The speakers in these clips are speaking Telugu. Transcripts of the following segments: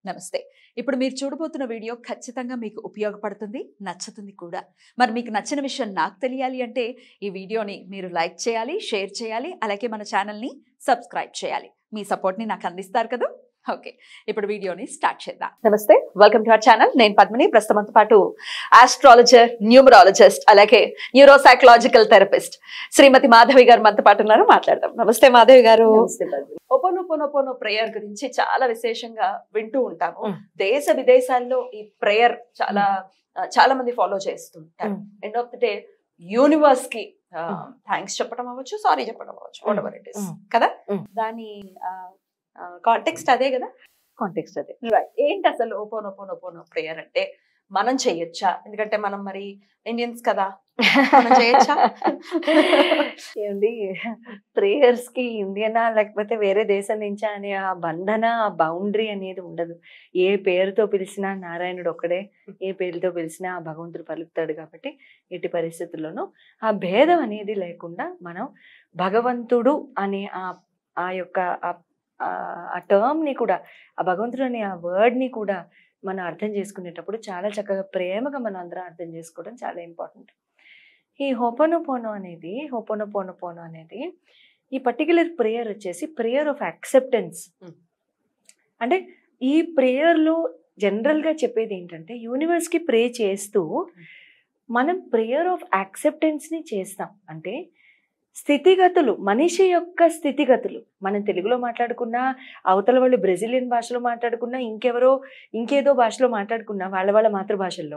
నమస్తే ఇప్పుడు మీరు చూడబోతున్న వీడియో ఖచ్చితంగా మీకు ఉపయోగపడుతుంది నచ్చుతుంది కూడా మరి మీకు నచ్చిన విషయం నాకు తెలియాలి అంటే ఈ వీడియోని మీరు లైక్ చేయాలి షేర్ చేయాలి అలాగే మన ఛానల్ని సబ్స్క్రైబ్ చేయాలి మీ సపోర్ట్ని నాకు అందిస్తారు కదా ఓకే ఇప్పుడు వీడియోని స్టార్ట్ చేద్దాం నమస్తే వెల్కమ్ టు అవర్ ఛానల్ నేను పద్మిని ప్రస్తుతంతో పాటు ఆస్ట్రాలజర్ న్యూమరాలజిస్ట్ అలాగే neuro psychological therapist Shrimati Madhavi garu మనతో పాటు ఉన్నారు మాట్లాడదాం నమస్తే మాధవి గారు ఒపోనొపోనొపోనో ప్రేయర్ గురించి చాలా విశేషంగా వింటూ ఉంటాము Mm. దేశ విదేశాల్లో ఈ ప్రేయర్ చాలా ఆ, చాలా మంది ఫాలో చేస్తుంటారు Mm. End of the day universe కి Mm. థ్యాంక్స్ చెప్పడం అవ్వచ్చు సారీ చెప్పడం అవ్వచ్చు whatever it is Mm. కదా Mm. దాని కాంటెక్స్ట్ అదే కదా కాంటెక్స్ట్ అదే రైట్ ఏంటి అసలు ఓపోనోపోనోపోనో ప్రేయర్ అంటే మనం చేయొచ్చా ఎందుకంటే మనం మరి ఇండియన్స్ కదా మనం చేయొచ్చా ఏమండి ప్రేయర్స్ కి ఇండియనా లేకపోతే వేరే దేశం నుంచా అనే ఆ బంధన ఆ బౌండరీ అనేది ఉండదు ఏ పేరుతో పిలిచినా నారాయణుడు ఒక్కడే ఏ పేరుతో పిలిచినా ఆ భగవంతుడు పలుకుతాడు కాబట్టి ఎట్టి పరిస్థితుల్లోనూ ఆ భేదం అనేది లేకుండా మనం భగవంతుడు అనే ఆ ఆ యొక్క ఆ- ఆ- ఆ టర్మ్ ని కూడా ఆ భగవంతుడు అనే ఆ వర్డ్ ని కూడా మనం అర్థం చేసుకునేటప్పుడు చాలా చక్కగా ప్రేమగా మనం అందరం అర్థం చేసుకోవడం చాలా ఇంపార్టెంట్ ఈ హోపనోపోనో అనేది హోపనోపోనోపోనో అనేది ఈ పర్టికులర్ ప్రేయర్ వచ్చేసి ప్రేయర్ ఆఫ్ యాక్సెప్టెన్స్ Hmm. అంటే ఈ ప్రేయర్లో జనరల్గా చెప్పేది ఏంటంటే యూనివర్స్కి ప్రే చేస్తూ మనం ప్రేయర్ ఆఫ్ యాక్సెప్టెన్స్ని చేస్తాం అంటే స్థితిగతులు మనిషి యొక్క స్థితిగతులు మనం తెలుగులో మాట్లాడుకున్నా అవతల వాళ్ళు బ్రెజిలియన్ భాషలో మాట్లాడుకున్నా ఇంకెవరో ఇంకేదో భాషలో మాట్లాడుకున్నా వాళ్ళ వాళ్ళ మాతృభాషల్లో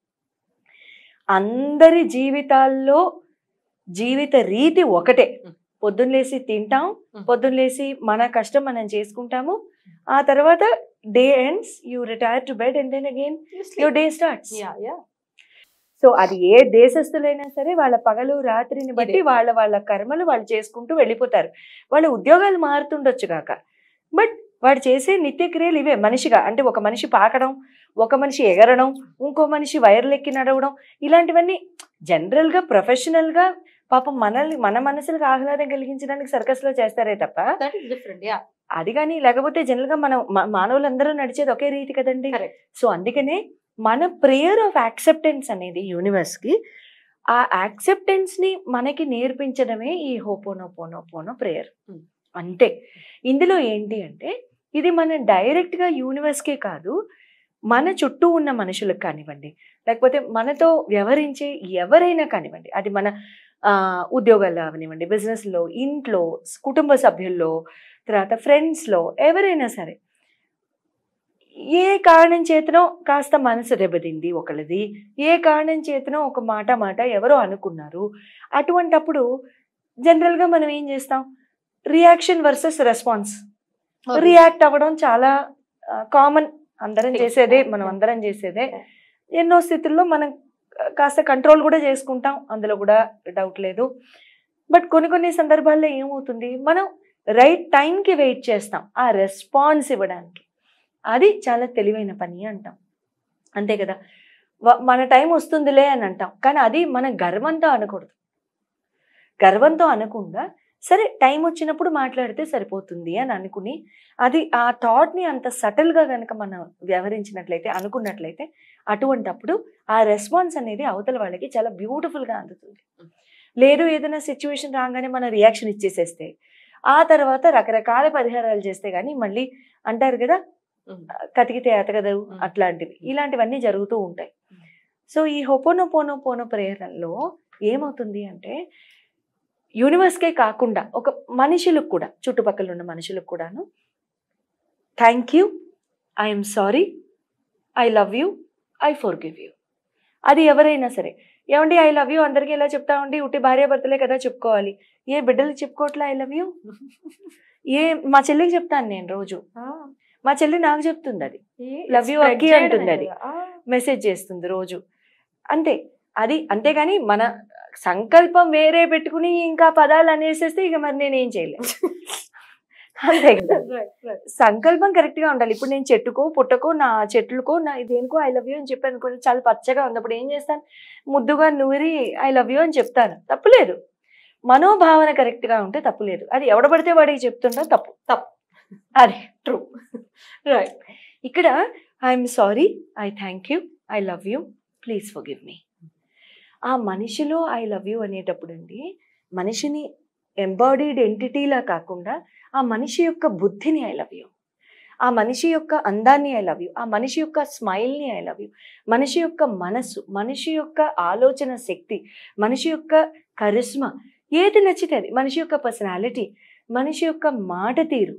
అందరి జీవితాల్లో జీవిత రీతి ఒకటే Mm. పొద్దున్న లేసి తింటాం Mm. పొద్దున్న లేసి మన కష్టం మనం చేసుకుంటాము ఆ తర్వాత day ends you retire to bed and then again your day starts Yeah, yeah. So అది ఏ దేశస్తులైనా సరే వాళ్ళ పగలు రాత్రిని బట్టి ఇదే. వాళ్ళ వాళ్ళ కర్మలు వాళ్ళు చేసుకుంటూ వెళ్ళిపోతారు వాళ్ళ ఉద్యోగాలు మారుతుండొచ్చు కాక బట్ వాడు చేసే నిత్యక్రియలు ఇవే మనిషిగా అంటే ఒక మనిషి పాకడం ఒక మనిషి ఎగరడం ఇంకో మనిషి వైర్లెక్కి నడవడం ఇలాంటివన్నీ జనరల్గా ప్రొఫెషనల్గా పాపం మనల్ని మన మనసులకు ఆహ్లాదం కలిగించడానికి సర్కస్లో చేస్తారే తప్ప That is different, yeah. అది కానీ లేకపోతే జనరల్గా మనం మా- మానవులందరూ నడిచేది ఒకే రీతి కదండి Correct. సో అందుకనే మన ప్రేయర్ ఆఫ్ యాక్సెప్టెన్స్ అనేది యూనివర్స్కి ఆ యాక్సెప్టెన్స్ ని మనకి నేర్పించడమే ఈ హోపోనోపోనోపోనో ప్రేయర్ Hmm. అంతే ఇందులో ఏంటి అంటే ఇది మన డైరెక్ట్ గా యూనివర్స్కే కాదు మన చుట్టూ ఉన్న మనుషులకు కానివ్వండి లేకపోతే మనతో వ్యవహరించే ఎవరైనా కానివ్వండి అది మన ఆ, ఉద్యోగాల్లో అవనివ్వండి బిజినెస్లో ఇంట్లో కుటుంబ సభ్యుల్లో తర్వాత ఫ్రెండ్స్లో ఎవరైనా సరే ఏ కారణం చేతనో కాస్త మనసు దెబ్బతింది ఒకళ్ళది ఏ కారణం చేతనో ఒక మాట మాట ఎవరో అనుకున్నారు అటువంటప్పుడు జనరల్గా మనం ఏం చేస్తాం రియాక్షన్ వర్సెస్ రెస్పాన్స్ రియాక్ట్ అవ్వడం చాలా కామన్ అందరం చేసేదే మనం అందరం చేసేదే ఎన్నో స్థితుల్లో మనం ఆ, కాస్త కంట్రోల్ కూడా చేసుకుంటాం అందులో కూడా డౌట్ లేదు బట్ కొన్ని కొన్ని సందర్భాల్లో ఏమవుతుంది మనం రైట్ టైంకి వెయిట్ చేస్తాం ఆ రెస్పాన్స్ ఇవ్వడానికి అది చాలా తెలివైన పని అంటాం అంతే కదా వ- మన టైం వస్తుందిలే అని అంటాం కానీ అది మన గర్వంతో అనకూడదు గర్వంతో అనకుండా సరే టైం వచ్చినప్పుడు మాట్లాడితే సరిపోతుంది అని అనుకుని అది ఆ థాట్ని అంత సటిల్గా కనుక మనం వ్యవహరించినట్లయితే అనుకున్నట్లయితే అటువంటప్పుడు ఆ రెస్పాన్స్ అనేది అవతల వాళ్ళకి చాలా బ్యూటిఫుల్గా అందుతుంది లేదు ఏదైనా సిచ్యువేషన్ రాగానే మనం రియాక్షన్ ఇచ్చేసేస్తే ఆ తర్వాత రకరకాల పరిహారాలు చేస్తే కానీ మళ్ళీ అంటారు కదా Mm. కతికితే ఎతగదు Mm. అట్లాంటివి ఇలాంటివన్నీ జరుగుతూ ఉంటాయి సో ఈ హొపోనో పోనో పోనో ప్రేరణలో ఏమవుతుంది అంటే యూనివర్స్కే కాకుండా ఒక మనుషులకు కూడా చుట్టుపక్కల ఉన్న మనుషులకు కూడాను thank you I'm sorry I love you I forgive you అది ఎవరైనా సరే ఏమండి ఐ లవ్ యూ అందరికీ ఎలా చెప్తామండి ఉట్టి భార్యాభర్తలే కదా చెప్పుకోవాలి ఏ బిడ్డలకు చెప్పుకోవట్లే ఐ లవ్ యూ ఏ మా చెల్లికి చెప్తాను నేను రోజు మా చెల్లి నాకు చెప్తుంది అది Love you, Akki అంటుంది అది. మెసేజ్ చేస్తుంది రోజు అంతే అది అంతేగాని మన సంకల్పం వేరే పెట్టుకుని ఇంకా పదాలు అనేసేస్తే ఇక మరి నేనేం చేయలేను అంతే కదా సంకల్పం కరెక్ట్ గా ఉండాలి ఇప్పుడు నేను చెట్టుకో పుట్టకో నా చెట్లకో నా దేనికో ఐ లవ్ యూ అని చెప్పాను అనుకోండి చాలా పచ్చగా ఉంది అప్పుడు ఏం చేస్తాను ముద్దుగా నూరి ఐ లవ్ యూ అని చెప్తాను తప్పులేదు మనోభావన కరెక్ట్ గా ఉంటే తప్పులేదు అది ఎవడ పడితే వాడికి చెప్తుంటాం తప్పు తప్పు. అదే ట్రూ రైట్ ఇక్కడ I'm sorry I thank you I love you please forgive me ఆ మనిషిలో ఐ లవ్ యూ అనేటప్పుడు అండి మనిషిని ఎంబాడీడ్ ఎంటిటీలా కాకుండా ఆ మనిషి యొక్క బుద్ధిని ఐ లవ్ యూ ఆ మనిషి యొక్క అందాన్ని ఐ లవ్ యూ ఆ మనిషి యొక్క స్మైల్ని ఐ లవ్ యూ మనిషి యొక్క మనస్సు మనిషి యొక్క ఆలోచన శక్తి మనిషి యొక్క కరిస్మా ఏది నచ్చితే అది మనిషి యొక్క పర్సనాలిటీ మనిషి యొక్క మాట తీరు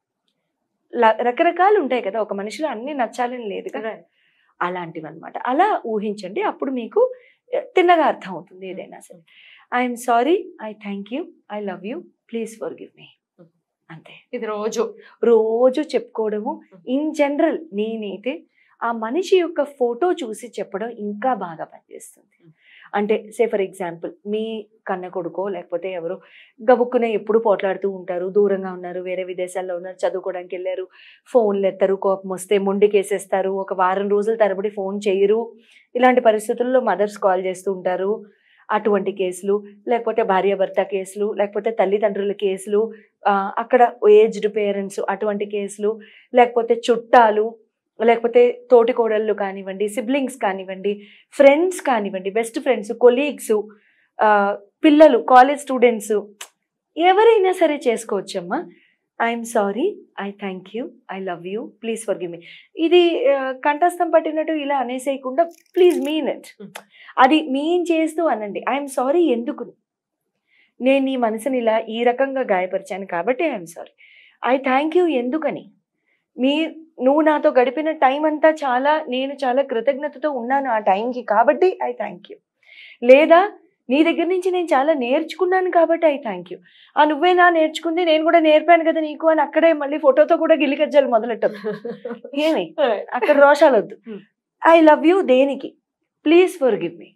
ల- రకరకాలు ఉంటాయి కదా ఒక మనిషిలో అన్ని నచ్చాలని లేదు కదా అలాంటివి అనమాట అలా ఊహించండి అప్పుడు మీకు ఆ, తిన్నగా అర్థం అవుతుంది ఏదైనా సరే I'm sorry I thank you I love you please forgive me అంతే ఇది రోజు రోజు చెప్పుకోవడము ఇన్ జనరల్ నేనైతే ఆ మనిషి యొక్క ఫోటో చూసి చెప్పడం ఇంకా బాగా పనిచేస్తుంది అంటే సే ఫర్ ఎగ్జాంపుల్ మీ కన్న కొడుకో లేకపోతే ఎవరో గబుక్కునే ఎప్పుడు పోట్లాడుతూ ఉంటారు దూరంగా ఉన్నారు వేరే విదేశాల్లో ఉన్నారు చదువుకోవడానికి వెళ్ళారు ఫోన్లు ఎత్తరు కోపం వస్తే మొండికేసేస్తారు ఒక వారం రోజుల తరబడి ఫోన్ చేయరు ఇలాంటి పరిస్థితుల్లో మదర్స్ కాల్ చేస్తూ ఉంటారు అటువంటి కేసులు లేకపోతే భార్యాభర్త కేసులు లేకపోతే తల్లిదండ్రుల కేసులు ఆ, అక్కడ ఏజ్డ్ పేరెంట్స్ అటువంటి కేసులు లేకపోతే చుట్టాలు లేకపోతే తోటి కోడళ్ళు కానివ్వండి సిబ్లింగ్స్ కానివ్వండి ఫ్రెండ్స్ కానివ్వండి బెస్ట్ ఫ్రెండ్స్ కొలీగ్స్ పిల్లలు కాలేజ్ స్టూడెంట్స్ ఎవరైనా సరే చేసుకోవచ్చమ్మా I'm sorry I thank you I love you please forgive me ఇది ఆ, కంఠస్థం పట్టినట్టు ఇలా అనేసేయకుండా ప్లీజ్ మీన్ ఇట్ Hmm. అది మీన్ చేస్తూ అనండి ఐఎమ్ సారీ ఎందుకు నేను నీ మనసుని ఇలా ఈ రకంగా గాయపరిచాను కాబట్టి I'm sorry I thank you ఎందుకని మీ నువ్వు నాతో గడిపిన టైం అంతా చాలా నేను చాలా కృతజ్ఞతతో ఉన్నాను ఆ టైంకి కాబట్టి ఐ థ్యాంక్ యూ లేదా నీ దగ్గర నుంచి నేను చాలా నేర్చుకున్నాను కాబట్టి ఐ థ్యాంక్ యూ ఆ నువ్వే నా నేర్చుకుంది నేను కూడా నేర్పాను కదా నీకు అని అక్కడే మళ్ళీ ఫోటోతో కూడా గిలికజ్జాలు మొదలెట్టదు ఏమి అక్కడ రోషాలు వద్దు Hmm. ఐ లవ్ యూ దేనికి ప్లీజ్ ఫర్ గివ్ మీ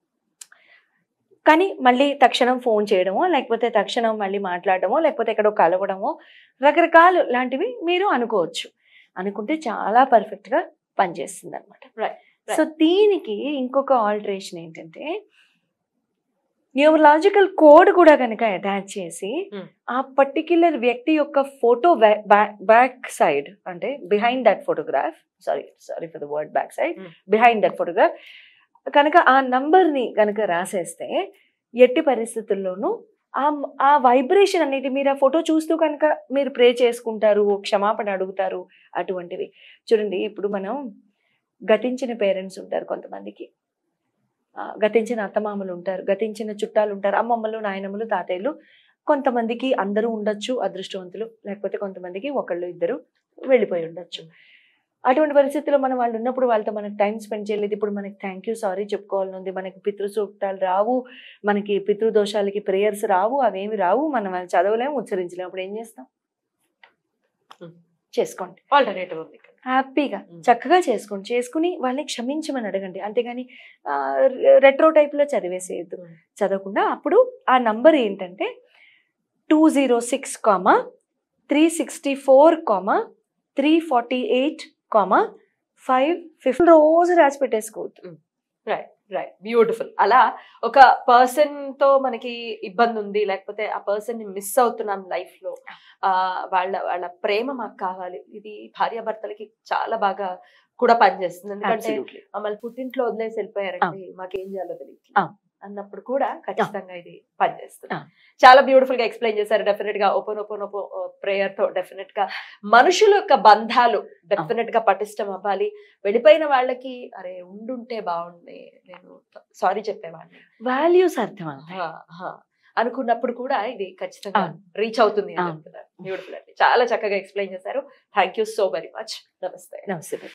కానీ మళ్ళీ తక్షణం ఫోన్ చేయడమో లేకపోతే తక్షణం మళ్ళీ మాట్లాడడమో లేకపోతే ఎక్కడో కలవడమో రకరకాలు లాంటివి మీరు అనుకోవచ్చు అనుకుంటే చాలా పర్ఫెక్ట్గా పనిచేస్తుంది అనమాట Right, right. సో దీనికి ఇంకొక ఆల్టరేషన్ ఏంటంటే న్యూమలాజికల్ కోడ్ కూడా కనుక అటాచ్ చేసి Hmm. ఆ పర్టిక్యులర్ వ్యక్తి యొక్క ఫోటో బ్యాక్ సైడ్ అంటే behind that photograph sorry sorry for the word back side Hmm. Behind that photograph కనుక ఆ నంబర్ని కనుక రాసేస్తే ఎట్టి పరిస్థితుల్లోనూ ఆ ఆ వైబ్రేషన్ అనేది మీరు ఆ ఫోటో చూస్తూ కనుక మీరు ప్రే చేసుకుంటారు క్షమాపణ అడుగుతారు అటువంటివి చూడండి ఇప్పుడు మనం గతించిన పేరెంట్స్ ఉంటారు కొంతమందికి ఆ, గతించిన అత్తమామలు ఉంటారు గతించిన చుట్టాలు ఉంటారు అమ్మమ్మలు నాయనమ్మలు తాతయ్యలు కొంతమందికి అందరూ ఉండొచ్చు అదృష్టవంతులు లేకపోతే కొంతమందికి ఒకళ్ళు ఇద్దరు వెళ్ళిపోయి ఉండొచ్చు అటువంటి పరిస్థితుల్లో మనం వాళ్ళు ఉన్నప్పుడు వాళ్ళతో మనకి టైం స్పెండ్ చేయలేదు ఇప్పుడు మనకి థ్యాంక్ యూ సారీ చెప్పుకోవాలని ఉంది మనకి పితృ సూక్తాలు రావు మనకి పితృదోషాలకి ప్రేయర్స్ రావు అవేమి రావు మనం అవి చదవలేము ఉచ్చరించలేము అప్పుడు ఏం చేస్తాం Hmm. చేసుకోండి ఆల్టర్నేటివ్ ఉంది ఇక్కడ. హ్యాపీగా Hmm. చక్కగా చేసుకోండి చేసుకుని వాళ్ళని క్షమించమని అడగండి అంతేగాని రెట్రో టైప్లో చదివేసేయద్దు Hmm. చదవకుండా అప్పుడు ఆ నంబర్ ఏంటంటే two zero six comma three sixty four comma three forty eight comma five fifty రోజు రాసి పెట్టేసుకోవద్దు రైట్ రైట్ బ్యూటిఫుల్ అలా ఒక పర్సన్ తో మనకి ఇబ్బంది ఉంది లేకపోతే ఆ పర్సన్ ని మిస్ అవుతున్నాం లైఫ్ లో ఆ వాళ్ళ వాళ్ళ ప్రేమ మాకు కావాలి ఇది భార్యాభర్తలకి చాలా బాగా కూడా పనిచేస్తుంది ఎందుకంటే Absolutely. మమ్మల్ని పుట్టింట్లో వదిలేసి వెళ్ళిపోయారండి మాకేం చేయాలో తెలియదు ఆ. అన్నప్పుడు కూడా ఖచ్చితంగా ఇది పనిచేస్తుంది ఆ. చాలా బ్యూటిఫుల్ గా ఎక్స్ప్లెయిన్ చేశారు డెఫినెట్ గా ఓపెన్ ఓపెన్ ఓపెన్ ప్రేయర్ తో డెఫినెట్ గా మనుషుల యొక్క బంధాలు డెఫినెట్ గా పటిష్టం అవ్వాలి వెళ్ళిపోయిన వాళ్ళకి అరే ఉండుంటే బాగుండే నేను సారీ చెప్పేవాడిని వాల్యూస్ అర్థం అవ్వాలి. హా, హా. అనుకున్నప్పుడు కూడా ఇది ఖచ్చితంగా అవును. రీచ్ అవుతుంది అని అవును. చెప్తున్నారు బ్యూటిఫుల్ అండి చాలా చక్కగా ఎక్స్ప్లెయిన్ చేశారు thank you so very much నమస్తే నమస్తే